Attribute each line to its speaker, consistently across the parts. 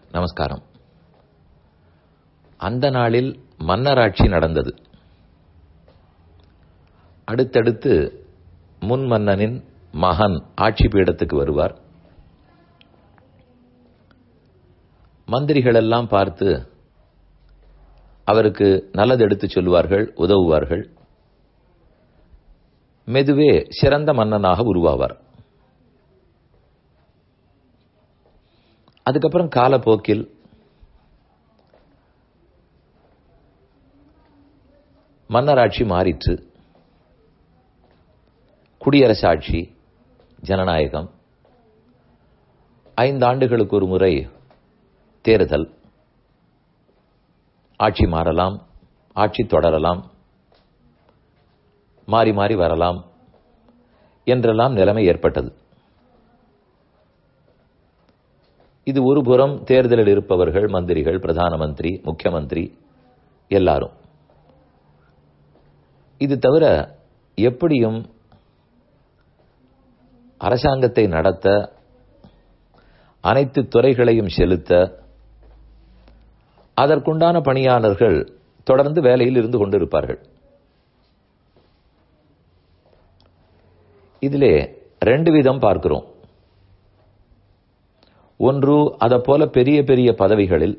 Speaker 1: நமஸ்காரம் அந்த நாளில் மன்னராட்சி நடந்தது அடுத்தடுத்து முன் மன்னனின் மகன் ஆட்சி பீடத்துக்கு வருவார் மந்திரிகள் எல்லாம் பார்த்து அவருக்கு நல்லது எடுத்து சொல்லுவார்கள் உதவுவார்கள் மெதுவே சிறந்த மன்னனாக உருவாவார் அதுக்கப்புறம் காலப்போக்கில் மன்னராட்சி மாறிற்று குடியரசாட்சி ஜனநாயகம் ஐந்து ஆண்டுகளுக்கு ஒரு முறை தேர்தல் ஆட்சி மாறலாம் ஆட்சி தொடரலாம் மாறி மாறி வரலாம் என்றெல்லாம் நிலைமை ஏற்பட்டது இது ஒரு புறம் தேர்தலில் இருப்பவர்கள் மந்திரிகள் பிரதான மந்திரி முக்கியமந்திரி எல்லாரும் இது தவிர எப்படியும் அரசாங்கத்தை நடத்த அனைத்து துறைகளையும் செலுத்த அதற்குண்டான பணியாளர்கள் தொடர்ந்து வேலையில் இருந்து கொண்டிருப்பார்கள் இதிலே ரெண்டு விதம் பார்க்கிறோம் ஒன்று அதை போல பெரிய பெரிய பதவிகளில்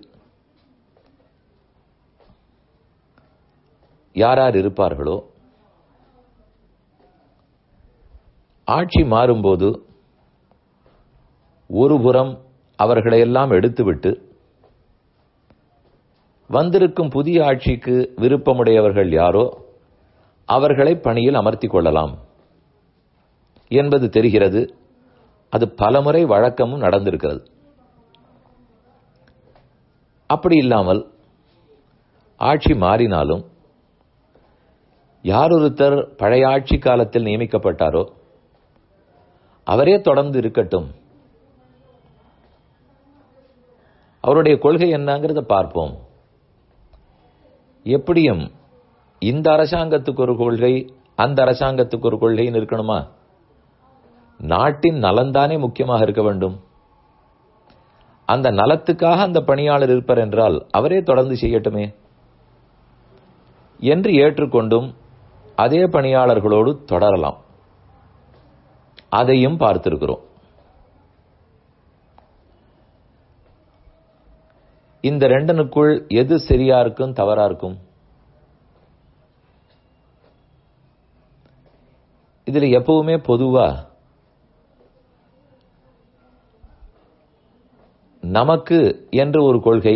Speaker 1: யார் யார் இருப்பார்களோ ஆட்சி மாறும்போது ஒரு புறம் அவர்களையெல்லாம் எடுத்துவிட்டு வந்திருக்கும் புதிய ஆட்சிக்கு விருப்பமுடையவர்கள் யாரோ அவர்களை பணியில் அமர்த்திக் கொள்ளலாம் என்பது தெரிகிறது அது பலமுறை வழக்கமும் நடந்திருக்கிறது அப்படி இல்லாமல் ஆட்சி மாறினாலும் யார் ஒருத்தர் பழைய ஆட்சி காலத்தில் நியமிக்கப்பட்டாரோ அவரே தொடர்ந்து இருக்கட்டும் அவருடைய கொள்கை என்னங்கிறத பார்ப்போம் எப்படியும் இந்த அரசாங்கத்துக்கு ஒரு கொள்கை அந்த அரசாங்கத்துக்கு ஒரு கொள்கைன்னு இருக்கணுமா நாட்டின் நலன்தானே முக்கியமாக இருக்க வேண்டும் அந்த நலத்துக்காக அந்த பணியாளர் இருப்பார் என்றால் அவரே தொடர்ந்து செய்யட்டுமே என்று ஏற்றுக்கொண்டும் அதே பணியாளர்களோடு தொடரலாம் அதையும் பார்த்திருக்கிறோம் இந்த ரெண்டனுக்குள் எது சரியா இருக்கும் தவறா இருக்கும் இதுல எப்பவுமே பொதுவா நமக்கு என்று ஒரு கொள்கை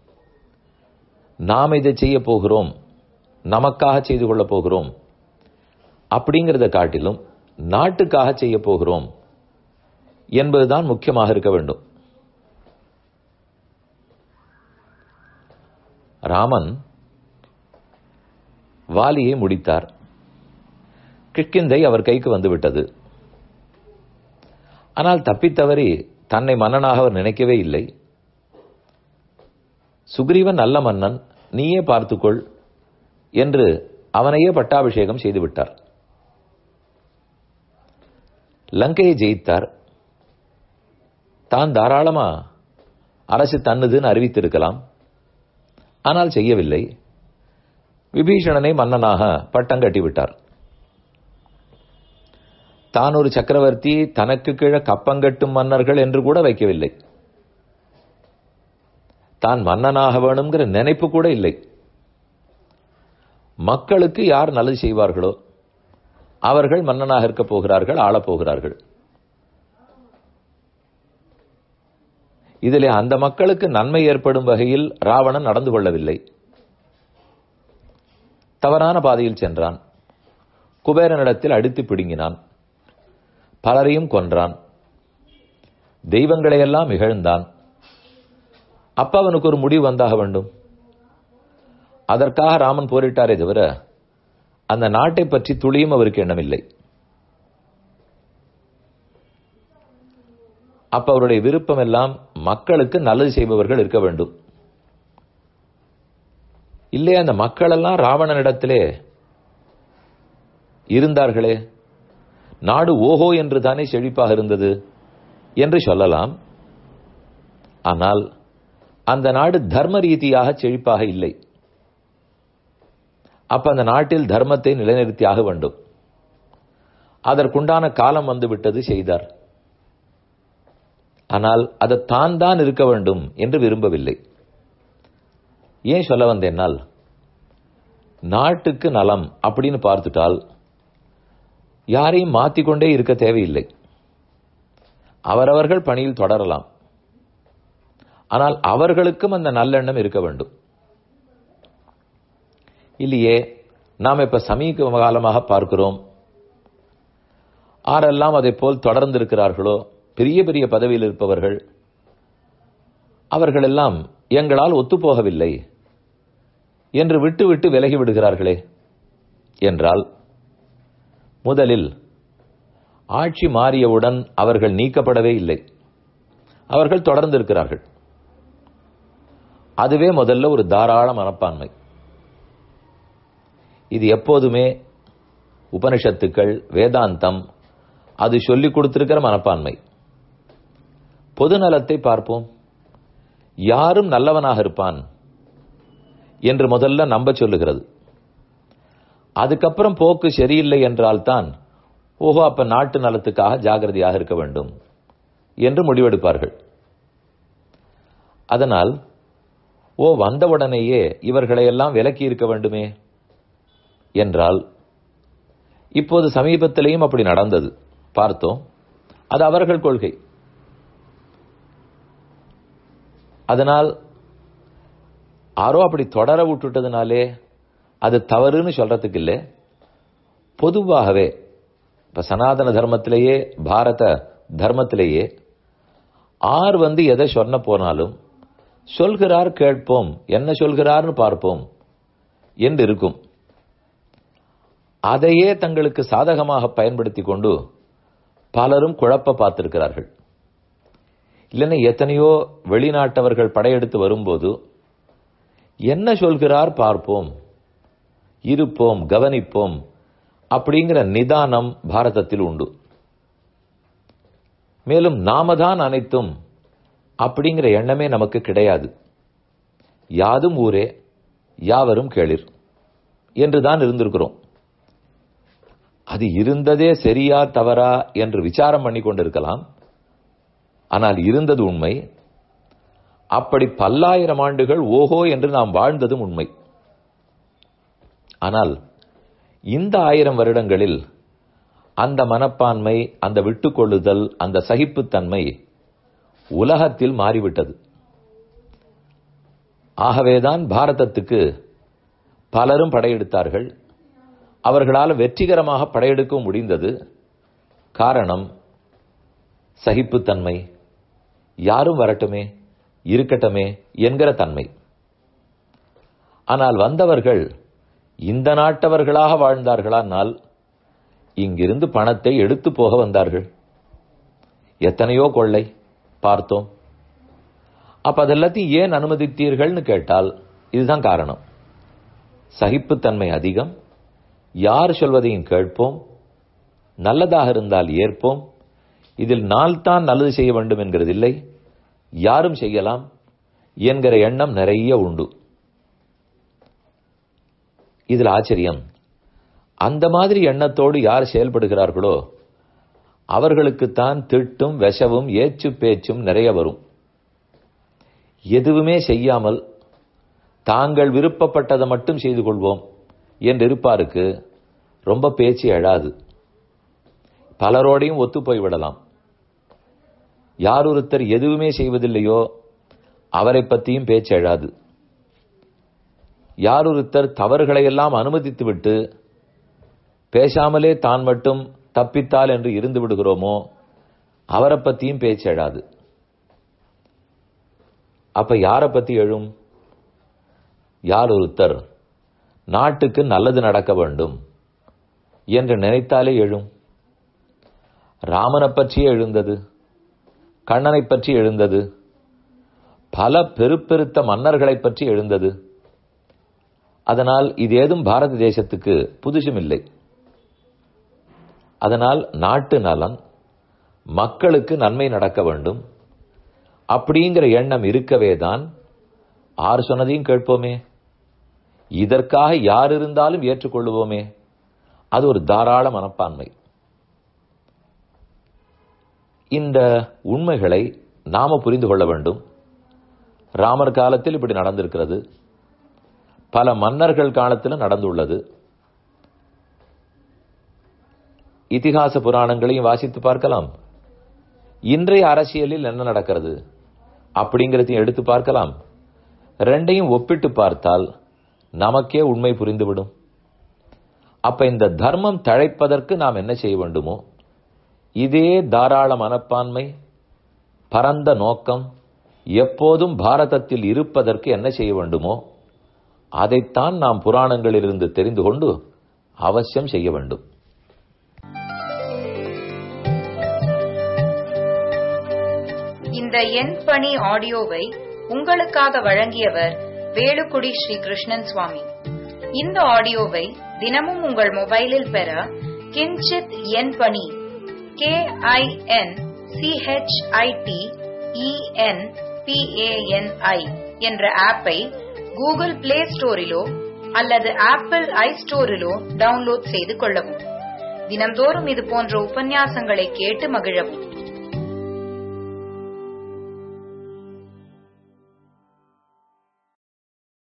Speaker 1: நாம் இதை செய்ய போகிறோம் நமக்காக செய்து கொள்ளப் போகிறோம் அப்படிங்கிறத காட்டிலும் நாட்டுக்காக செய்ய போகிறோம் என்பதுதான் முக்கியமாக இருக்க வேண்டும் ராமன் வாலியை முடித்தார் கிஷ்கிந்தை அவர் கைக்கு வந்துவிட்டது ஆனால் தப்பித்தவறி தன்னை மன்னனாக அவர் நினைக்கவே இல்லை சுக்ரீவன் நல்ல மன்னன் நீயே பார்த்துக்கொள் என்று அவனையே பட்டாபிஷேகம் செய்துவிட்டார் லங்கையை ஜெயித்தார் தான் தாராளமா அரசு தன்னுதுன்னு அறிவித்திருக்கலாம் ஆனால் செய்யவில்லை விபீஷணனை மன்னனாக பட்டம் கட்டிவிட்டார் தான் ஒரு சக்கரவர்த்தி தனக்கு கீழே கப்பங்கட்டும் மன்னர்கள் என்று கூட வைக்கவில்லை தான் மன்னனாக வேணுங்கிற நினைப்பு கூட இல்லை மக்களுக்கு யார் நல்லது செய்வார்களோ அவர்கள் மன்னனாக இருக்க போகிறார்கள் ஆளப் போகிறார்கள் இதிலே அந்த மக்களுக்கு நன்மை ஏற்படும் வகையில் ராவணன் நடந்து கொள்ளவில்லை தவறான பாதையில் சென்றான் குபேரனிடத்தில் அடித்து பிடுங்கினான் பலரையும் கொன்றான் தெய்வங்களையெல்லாம் இகழ்ந்தான் அப்ப அவனுக்கு ஒரு முடிவு வந்தாக வேண்டும் அதற்காக ராமன் போரிட்டாரே தவிர அந்த நாட்டை பற்றி துளியும் அவருக்கு எண்ணமில்லை அப்ப அவருடைய விருப்பம் எல்லாம் மக்களுக்கு நல்லது செய்பவர்கள் இருக்க வேண்டும் இல்லையே அந்த மக்கள் எல்லாம் ராவணனிடத்திலே இருந்தார்களே நாடு ஓஹோ என்று தானே செழிப்பாக இருந்தது என்று சொல்லலாம் ஆனால் அந்த நாடு தர்ம ரீதியாக செழிப்பாக இல்லை அப்ப அந்த நாட்டில் தர்மத்தை நிலைநிறுத்தியாக வேண்டும் அதற்குண்டான காலம் வந்து விட்டது செய்தார் ஆனால் அது தான் தான் இருக்க வேண்டும் என்று விரும்பவில்லை ஏன் சொல்ல வந்தேன்னால் நாட்டுக்கு நலம் அப்படின்னு பார்த்துட்டால் யாரையும் மாத்திக்கொண்டே இருக்க தேவையில்லை அவரவர்கள் பணியில் தொடரலாம் ஆனால் அவர்களுக்கும் அந்த நல்லெண்ணம் இருக்க வேண்டும் இல்லையே நாம் இப்ப சமீப காலமாக பார்க்கிறோம் ஆரெல்லாம் அதை போல் தொடர்ந்து இருக்கிறார்களோ பெரிய பெரிய பதவியில் இருப்பவர்கள் அவர்களெல்லாம் எங்களால் ஒத்துப்போகவில்லை என்று விட்டு விட்டு விலகி விடுகிறார்களே என்றால் முதலில் ஆட்சி மாறியவுடன் அவர்கள் நீக்கப்படவே இல்லை அவர்கள் தொடர்ந்து இருக்கிறார்கள் அதுவே முதல்ல ஒரு தாராள மனப்பான்மை இது எப்போதுமே உபனிஷத்துக்கள் வேதாந்தம் அது சொல்லிக் கொடுத்திருக்கிற மனப்பான்மை பொது நலத்தை பார்ப்போம் யாரும் நல்லவனாக இருப்பான் என்று முதல்ல நம்ப சொல்லுகிறது அதுக்கப்புறம் போக்கு சரியில்லை என்றால் தான் ஓஹோ அப்ப நாட்டு நலத்துக்காக ஜாகிரதையாக இருக்க வேண்டும் என்று முடிவெடுப்பார்கள் அதனால் ஓ வந்தவுடனேயே இவர்களை எல்லாம் விலக்கி இருக்க வேண்டுமே என்றால் இப்போது சமீபத்திலேயும் அப்படி நடந்தது பார்த்தோம் அது அவர்கள் கொள்கை அதனால் யாரோ அப்படி தொடர விட்டுட்டதுனாலே அது தவறுன்னு சொல்றதுக்கு இல்லை பொதுவாகவே இப்ப சனாதன தர்மத்திலேயே பாரத தர்மத்திலேயே ஆர் வந்து எதை சொன்ன போனாலும் சொல்கிறார் கேட்போம் என்ன சொல்கிறார்னு பார்ப்போம் என்று இருக்கும் அதையே தங்களுக்கு சாதகமாக பயன்படுத்தி கொண்டு பலரும் குழப்ப பார்த்திருக்கிறார்கள் இல்லைன்னா எத்தனையோ வெளிநாட்டவர்கள் படையெடுத்து வரும்போது என்ன சொல்கிறார் பார்ப்போம் இருப்போம் கவனிப்போம் அப்படிங்கிற நிதானம் பாரதத்தில் உண்டு மேலும் நாம தான் அனைத்தும் அப்படிங்கிற எண்ணமே நமக்கு கிடையாது யாதும் ஊரே யாவரும் கேளிர் என்றுதான் இருந்திருக்கிறோம் அது இருந்ததே சரியா தவறா என்று விசாரம் பண்ணி கொண்டிருக்கலாம் ஆனால் இருந்தது உண்மை அப்படி பல்லாயிரம் ஆண்டுகள் ஓஹோ என்று நாம் வாழ்ந்ததும் உண்மை ஆனால் இந்த ஆயிரம் வருடங்களில் அந்த மனப்பான்மை அந்த விட்டுக்கொள்ளுதல் அந்த சகிப்புத்தன்மை உலகத்தில் மாறிவிட்டது ஆகவேதான் பாரதத்துக்கு பலரும் படையெடுத்தார்கள் அவர்களால் வெற்றிகரமாக படையெடுக்கவும் முடிந்தது காரணம் சகிப்புத்தன்மை யாரும் வரட்டுமே இருக்கட்டுமே என்கிற தன்மை ஆனால் வந்தவர்கள் இந்த நாட்டவர்களாக வாழ்ந்தார்களானால் இங்கிருந்து பணத்தை எடுத்து போக வந்தார்கள் எத்தனையோ கொள்ளை பார்த்தோம் அப்ப அதெல்லாத்தையும் ஏன் அனுமதித்தீர்கள்னு கேட்டால் இதுதான் காரணம் சகிப்புத்தன்மை அதிகம் யார் சொல்வதையும் கேட்போம் நல்லதாக இருந்தால் ஏற்போம் இதில் நாள் தான் நல்லது செய்ய வேண்டும் என்கிறதில்லை யாரும் செய்யலாம் என்கிற எண்ணம் நிறைய உண்டு இதில் ஆச்சரியம் அந்த மாதிரி எண்ணத்தோடு யார் செயல்படுகிறார்களோ அவர்களுக்குத்தான் திட்டும் விஷவும் ஏச்சு பேச்சும் நிறைய வரும் எதுவுமே செய்யாமல் தாங்கள் விருப்பப்பட்டதை மட்டும் செய்து கொள்வோம் என்று இருப்பாருக்கு ரொம்ப பேச்சு எழாது பலரோடையும் ஒத்து போய்விடலாம் யார் ஒருத்தர் எதுவுமே செய்வதில்லையோ அவரை பற்றியும் பேச்சு எழாது யார் ஒருத்தர் தவறுகளை எல்லாம் அனுமதித்துவிட்டு பேசாமலே தான் மட்டும் தப்பித்தால் என்று இருந்து விடுகிறோமோ அவரை பற்றியும் பேச்சு எழாது அப்ப யாரை பத்தி எழும் யார் ஒருத்தர் நாட்டுக்கு நல்லது நடக்க வேண்டும் என்று நினைத்தாலே எழும் ராமனை பற்றியே எழுந்தது கண்ணனை பற்றி எழுந்தது பல பெருப்பெருத்த மன்னர்களை பற்றி எழுந்தது அதனால் இது ஏதும் பாரத தேசத்துக்கு புதுசும் இல்லை அதனால் நாட்டு நலன் மக்களுக்கு நன்மை நடக்க வேண்டும் அப்படிங்கிற எண்ணம் இருக்கவே தான் ஆறு சொன்னதையும் கேட்போமே இதற்காக யார் இருந்தாலும் ஏற்றுக்கொள்ளுவோமே அது ஒரு தாராள மனப்பான்மை இந்த உண்மைகளை நாம புரிந்து கொள்ள வேண்டும் ராமர் காலத்தில் இப்படி நடந்திருக்கிறது பல மன்னர்கள் காலத்திலும் நடந்துள்ளது இதிகாச புராணங்களையும் வாசித்து பார்க்கலாம் இன்றைய அரசியலில் என்ன நடக்கிறது அப்படிங்கிறதையும் எடுத்து பார்க்கலாம் ரெண்டையும் ஒப்பிட்டு பார்த்தால் நமக்கே உண்மை புரிந்துவிடும் அப்ப இந்த தர்மம் தழைப்பதற்கு நாம் என்ன செய்ய வேண்டுமோ இதே தாராள மனப்பான்மை பரந்த நோக்கம் எப்போதும் பாரதத்தில் இருப்பதற்கு என்ன செய்ய வேண்டுமோ அதைத்தான் நாம் புராணங்களிலிருந்து தெரிந்து கொண்டு அவசியம் செய்ய வேண்டும்
Speaker 2: இந்த எண் பணி ஆடியோவை உங்களுக்காக வழங்கியவர் வேலுக்குடி ஸ்ரீ கிருஷ்ணன் சுவாமி இந்த ஆடியோவை தினமும் உங்கள் மொபைலில் பெற கிஞ்சித் எண் பணி கே ஐ என் சிஹெச்ஐடி இஎன் பிஏஎன்ஐ என்ற ஆப்பை கூகுள் பிளே ஸ்டோரிலோ அல்லது ஆப்பிள் ஐ ஸ்டோரிலோ டவுன்லோட் செய்து கொள்ளவும் தினம்தோறும் இது போன்ற உபன்யாசங்களை கேட்டு மகிழவும்